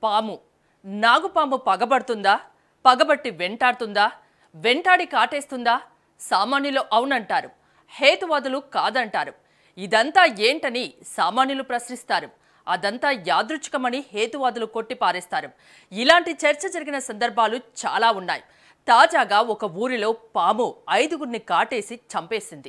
పాము నాగుపాము పగబడుతుందా పగబట్టి వెంటాడుతుందా వెంటాడి కాటేస్తుందా సామాన్యులు అవునంటారు హేతువాదులు కాదంటారు ఇదంతా ఏంటని సామాన్యులు ప్రశ్నిస్తారు అదంతా యాదృచ్ఛికమని హేతువాదులు కొట్టి పారేస్తారు ఇలాంటి చర్చ జరిగిన సందర్భాలు చాలా ఉన్నాయి తాజాగా ఒక ఊరిలో పాము ఐదుగురిని కాటేసి చంపేసింది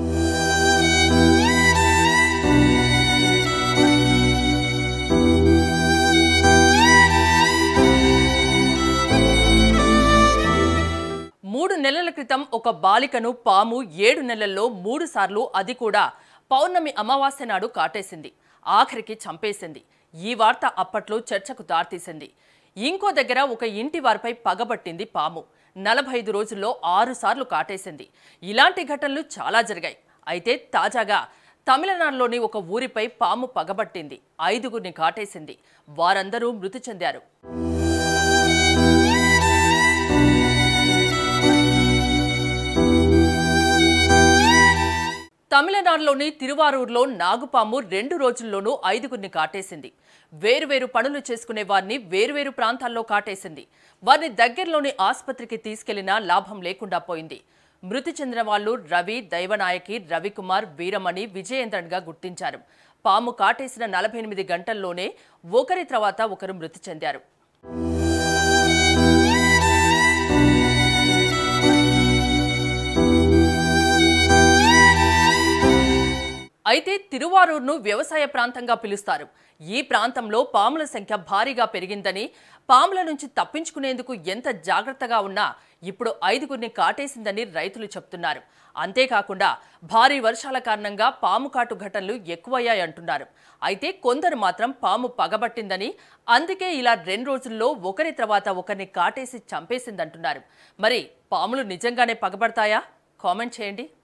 మూడు నెలల క్రితం ఒక బాలికను పాము ఏడు నెలల్లో మూడు సార్లు అది కూడా పౌర్ణమి అమావాస్య నాడు కాటేసింది ఆఖరికి చంపేసింది ఈ వార్త అప్పట్లో చర్చకు దారితీసింది ఇంకో దగ్గర ఒక ఇంటి వారిపై పగబట్టింది పాము నలభై ఐదు రోజుల్లో ఆరు సార్లు కాటేసింది ఇలాంటి ఘటనలు చాలా జరిగాయి అయితే తాజాగా తమిళనాడులోని ఒక ఊరిపై పాము పగబట్టింది ఐదుగురిని కాటేసింది వారందరూ మృతి చెందారు తమిళనాడులోని తిరువారూరులో నాగుపాము రెండు రోజుల్లోనూ ఐదుగురిని కాటేసింది వేరువేరు పనులు చేసుకునే వారిని వేరువేరు ప్రాంతాల్లో కాటేసింది వారిని దగ్గరలోని ఆసుపత్రికి తీసుకెళ్లినా లాభం లేకుండా పోయింది మృతి చెందిన వాళ్ళు రవి దైవనాయకి రవికుమార్ వీరమణి విజయేంద్రన్గా గుర్తించారు పాము కాటేసిన నలభై ఎనిమిది గంటల్లోనే ఒకరి తర్వాత ఒకరు మృతి చెందారు అయితే తిరువారూరును వ్యవసాయ ప్రాంతంగా పిలుస్తారు ఈ ప్రాంతంలో పాముల సంఖ్య భారీగా పెరిగిందని పాముల నుంచి తప్పించుకునేందుకు ఎంత జాగ్రత్తగా ఉన్నా ఇప్పుడు ఐదుగురిని కాటేసిందని రైతులు చెప్తున్నారు అంతేకాకుండా భారీ వర్షాల కారణంగా పాము కాటు ఘటనలు ఎక్కువయ్యాయంటున్నారు అయితే కొందరు మాత్రం పాము పగబట్టిందని అందుకే ఇలా రెండు రోజుల్లో ఒకరి తర్వాత ఒకరిని కాటేసి చంపేసిందంటున్నారు మరి పాములు నిజంగానే పగబడతాయా కామెంట్ చేయండి